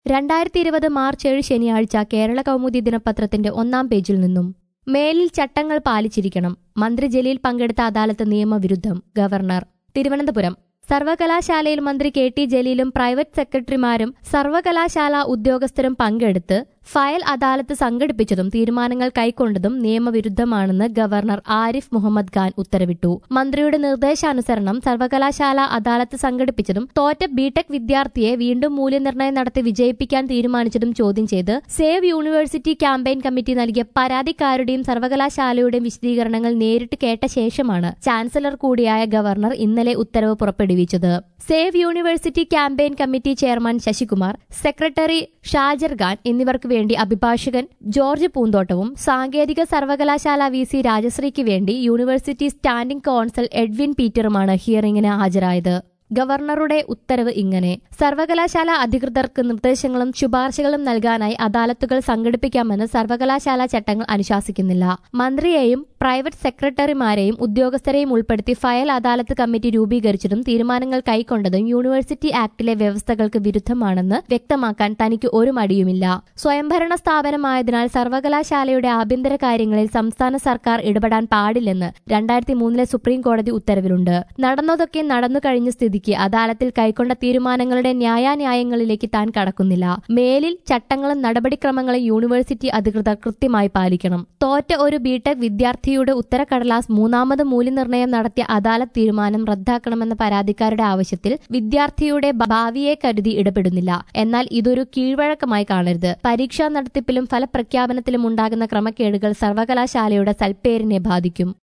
രണ്ടായിരത്തി ഇരുപത് മാർച്ച് ഏഴ് ശനിയാഴ്ച കേരള കൗമുദി ദിനപത്രത്തിന്റെ ഒന്നാം പേജിൽ നിന്നും മേലിൽ ചട്ടങ്ങൾ പാലിച്ചിരിക്കണം മന്ത്രി ജലീൽ പങ്കെടുത്ത അദാലത്ത് നിയമവിരുദ്ധം ഗവർണർ തിരുവനന്തപുരം സർവകലാശാലയിൽ മന്ത്രി കെ ടി ജലീലും പ്രൈവറ്റ് സെക്രട്ടറിമാരും സർവകലാശാല ഉദ്യോഗസ്ഥരും പങ്കെടുത്ത് ഫയൽ അദാലത്ത് സംഘടിപ്പിച്ചതും തീരുമാനങ്ങൾ കൈക്കൊണ്ടതും നിയമവിരുദ്ധമാണെന്ന് ഗവർണർ ആരിഫ് മുഹമ്മദ് ഖാൻ ഉത്തരവിട്ടു മന്ത്രിയുടെ നിർദ്ദേശാനുസരണം സർവകലാശാല അദാലത്ത് സംഘടിപ്പിച്ചതും തോറ്റ ബിടെക് വിദ്യാർത്ഥിയെ വീണ്ടും മൂല്യനിർണ്ണയം നടത്തി വിജയിപ്പിക്കാൻ തീരുമാനിച്ചതും ചോദ്യം ചെയ്ത് സേവ് യൂണിവേഴ്സിറ്റി ക്യാമ്പയിൻ കമ്മിറ്റി നൽകിയ പരാതിക്കാരുടെയും സർവകലാശാലയുടെയും വിശദീകരണങ്ങൾ നേരിട്ട് കേട്ട ശേഷമാണ് ചാൻസലർ കൂടിയായ ഗവർണർ ഇന്നലെ ഉത്തരവ് പുറപ്പെടുവിച്ചത് save university campaign committee chairman Sasikumar secretary Shajar Khan എന്നിവർക്ക് വേണ്ടി അഭിഭാഷകൻ ജോർജ് പൂന്തോട്ടവും സാങ്കേതിക സർവകലാശാല വി സി രാജശ്രീക്ക് വേണ്ടി യൂണിവേഴ്സിറ്റി സ്റ്റാൻഡിംഗ് കോൺസൽ എഡ്വിൻ പീറ്ററുമാണ് ഹിയറിംഗിന് ഹാജരായത് ഗവർണറുടെ ഉത്തരവ് ഇങ്ങനെ സർവകലാശാല അധികൃതർക്ക് നിർദ്ദേശങ്ങളും ശുപാർശകളും നൽകാനായി അദാലത്തുകൾ സംഘടിപ്പിക്കാമെന്ന് സർവകലാശാല ചട്ടങ്ങൾ അനുശാസിക്കുന്നില്ല മന്ത്രിയെയും പ്രൈവറ്റ് സെക്രട്ടറിമാരെയും ഉദ്യോഗസ്ഥരെയും ഉൾപ്പെടുത്തി ഫയൽ അദാലത്ത് കമ്മിറ്റി രൂപീകരിച്ചതും തീരുമാനങ്ങൾ കൈക്കൊണ്ടതും യൂണിവേഴ്സിറ്റി ആക്ടിലെ വ്യവസ്ഥകൾക്ക് വിരുദ്ധമാണെന്ന് വ്യക്തമാക്കാൻ തനിക്ക് ഒരു മടിയുമില്ല സ്വയംഭരണ സ്ഥാപനമായതിനാൽ സർവകലാശാലയുടെ ആഭ്യന്തര കാര്യങ്ങളിൽ സംസ്ഥാന സർക്കാർ ഇടപെടാൻ പാടില്ലെന്ന് രണ്ടായിരത്തി മൂന്നിലെ സുപ്രീം കോടതി ഉത്തരവിലുണ്ട് നടന്നതൊക്കെ നടന്നു കഴിഞ്ഞ സ്ഥിതിക്ക് അദാലത്തിൽ കൈക്കൊണ്ട തീരുമാനങ്ങളുടെ ന്യായാന്യായങ്ങളിലേക്ക് താൻ കടക്കുന്നില്ല മേലിൽ ചട്ടങ്ങളും നടപടിക്രമങ്ങളും യൂണിവേഴ്സിറ്റി അധികൃതർ കൃത്യമായി പാലിക്കണം തോറ്റ ഒരു ബിടെക് വിദ്യാർത്ഥിയുടെ ഉത്തരക്കടലാസ് മൂന്നാമത് മൂല്യനിർണ്ണയം നടത്തിയ അദാലത്ത് തീരുമാനം റദ്ദാക്കണമെന്ന പരാതിക്കാരുടെ ആവശ്യത്തിൽ വിദ്യാർത്ഥിയുടെ ഭാവിയെ കരുതി ഇടപെടുന്നില്ല എന്നാൽ ഇതൊരു കീഴ്വഴക്കമായി കാണരുത് പരീക്ഷാ നടത്തിപ്പിലും ഫലപ്രഖ്യാപനത്തിലും ഉണ്ടാകുന്ന ക്രമക്കേടുകൾ സർവകലാശാലയുടെ സൽപ്പേരിനെ ബാധിക്കും